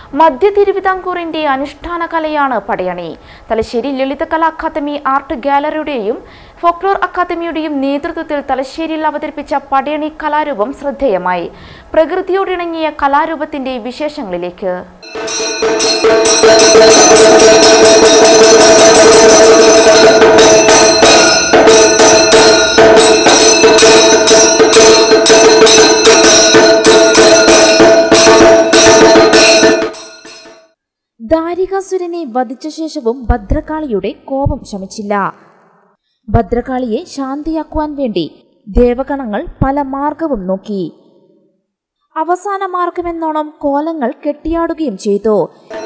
മധ്യ തിരുവിതാംകൂറിന്റെ അനുഷ്ഠാന കലയാണ് പടയണി തലശ്ശേരി ലളിതകലാ അക്കാദമി ആർട്ട് ഗാലറിയുടെയും ഫോക്ലോർ അക്കാദമിയുടെയും നേതൃത്വത്തിൽ തലശ്ശേരിയിൽ അവതരിപ്പിച്ച പടയണി കലാരൂപം ശ്രദ്ധേയമായി പ്രകൃതിയോടിണങ്ങിയ കലാരൂപത്തിന്റെ വിശേഷങ്ങളിലേക്ക് ദാരികാസുരനെ വധിച്ച ശേഷവും ഭദ്രകാളിയുടെ കോപം ശമിച്ചില്ല ഭദ്രകാളിയെ ശാന്തിയാക്കുവാൻ വേണ്ടി ദേവഗണങ്ങൾ പല മാർഗവും നോക്കി അവസാന മാർഗമെന്നോണം കോലങ്ങൾ കെട്ടിയാടുകയും ചെയ്തു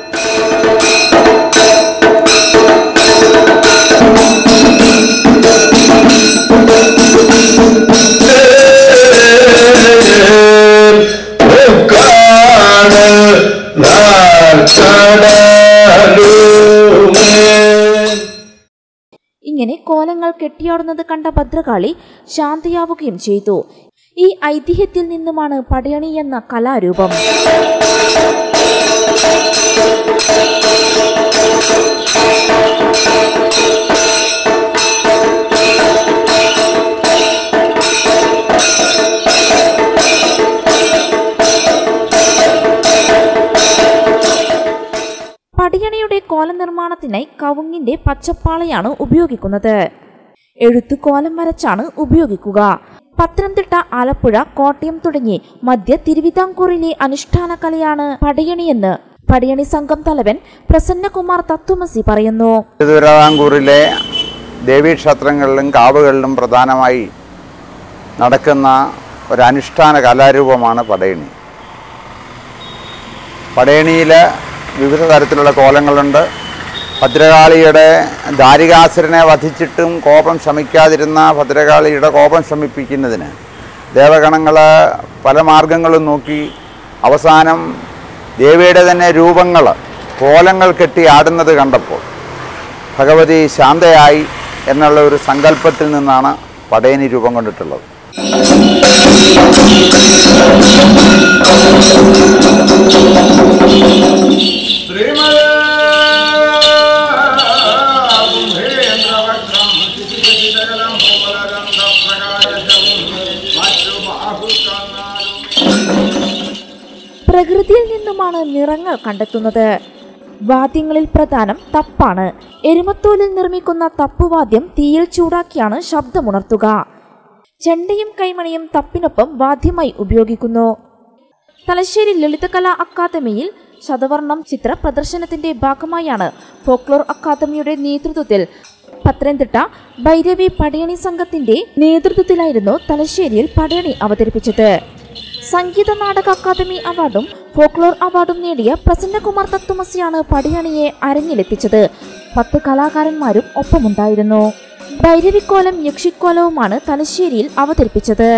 ഇങ്ങനെ കോലങ്ങൾ കെട്ടിയാടുന്നത് കണ്ട ഭദ്രകാളി ശാന്തിയാവുകയും ചെയ്തു ഈ ഐതിഹ്യത്തിൽ നിന്നുമാണ് പടയണി എന്ന കലാരൂപം പടിയണിയുടെ കോല നിർമ്മാണത്തിനായി കവുങ്ങിന്റെ പച്ചപ്പാളയാണ് ഉപയോഗിക്കുന്നത് എഴുത്തു കോലം വരച്ചാണ് ഉപയോഗിക്കുക പത്തനംതിട്ട ആലപ്പുഴ കോട്ടയം തുടങ്ങി മധ്യ തിരുവിതാംകൂറിലെ അനുഷ്ഠാന കലയാണ് പടയണിയെന്ന് പടയണി സംഘം തലവൻ പ്രസന്നകുമാർ തത്വമസി പറയുന്നു തിരുവിതാംകൂറിലെ ദേവീക്ഷേത്രങ്ങളിലും കാവുകളിലും പ്രധാനമായി നടക്കുന്ന ഒരു അനുഷ്ഠാന കലാരൂപമാണ് പടയണി പടയണിയിൽ വിവിധ തരത്തിലുള്ള കോലങ്ങളുണ്ട് ഭദ്രകാളിയുടെ ദാരികാസുരനെ വധിച്ചിട്ടും കോപം ശമിക്കാതിരുന്ന ഭദ്രകാളിയുടെ കോപം ശമിപ്പിക്കുന്നതിന് ദേവഗണങ്ങൾ പല മാർഗങ്ങളും നോക്കി അവസാനം ദേവിയുടെ തന്നെ രൂപങ്ങൾ കോലങ്ങൾ കെട്ടി ആടുന്നത് കണ്ടപ്പോൾ ഭഗവതി ശാന്തയായി എന്നുള്ള ഒരു സങ്കല്പത്തിൽ നിന്നാണ് പടയണി രൂപം കൊണ്ടിട്ടുള്ളത് പ്രകൃതിയിൽ നിന്നുമാണ് നിറങ്ങൾ കണ്ടെത്തുന്നത് വാദ്യങ്ങളിൽ പ്രധാനം തപ്പാണ് എരുമത്തോലിൽ നിർമ്മിക്കുന്ന തപ്പുവാദ്യം തീയിൽ ചൂടാക്കിയാണ് ശബ്ദമുണർത്തുക ചെണ്ടയും കൈമണിയും തപ്പിനൊപ്പം വാദ്യമായി ഉപയോഗിക്കുന്നു തലശ്ശേരി ലളിതകലാ അക്കാദമിയിൽ ശതവർണം ചിത്ര പ്രദർശനത്തിന്റെ ഭാഗമായാണ് ഫോക്ലോർ അക്കാദമിയുടെ നേതൃത്വത്തിൽ പത്തനംതിട്ട ഭൈരവി പടയണി സംഘത്തിന്റെ നേതൃത്വത്തിലായിരുന്നു തലശ്ശേരിയിൽ പടയണി അവതരിപ്പിച്ചത് സംഗീത നാടക അക്കാദമി അവാർഡും ഫോക്ലോർ അവാർഡും നേടിയ പ്രസന്നകുമാർ തത്വമസിയാണ് പടയണിയെ അരങ്ങിലെത്തിച്ചത് പത്ത് കലാകാരന്മാരും ഒപ്പമുണ്ടായിരുന്നു ഭൈരവിക്കോലം യക്ഷിക്കോലവുമാണ് തലശ്ശേരിയിൽ അവതരിപ്പിച്ചത്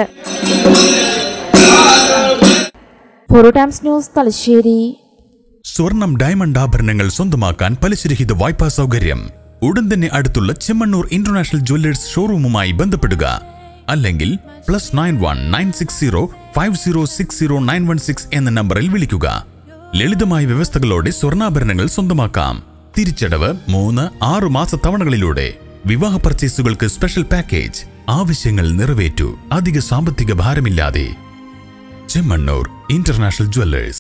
ഫോറോ ടൈംസ് ന്യൂസ് തലശ്ശേരി സ്വർണം ഡയമണ്ട് ആഭരണങ്ങൾ സ്വന്തമാക്കാൻ പലിശരഹിത വായ്പാ സൗകര്യം ഉടൻ തന്നെ അടുത്തുള്ള ചെമ്മണ്ണൂർ ഇന്റർനാഷണൽ ജ്വല്ലേഴ്സ് ഷോറൂമുമായി ബന്ധപ്പെടുക അല്ലെങ്കിൽ plus nine one nine six zero five zero six zero nine one six എന്ന നമ്പറിൽ വിളിക്കുക ലളിതമായ വ്യവസ്ഥകളോടെ സ്വർണ്ണാഭരണങ്ങൾ സ്വന്തമാക്കാം തിരിച്ചടവ് മൂന്ന് ആറ് മാസ തവണകളിലൂടെ വിവാഹ പർച്ചേസുകൾക്ക് സ്പെഷ്യൽ പാക്കേജ് ആവശ്യങ്ങൾ നിറവേറ്റു അധിക സാമ്പത്തിക ഭാരമില്ലാതെ ചെമ്മണ്ണൂർ ഇന്റർനാഷണൽ ജ്വല്ലേഴ്സ്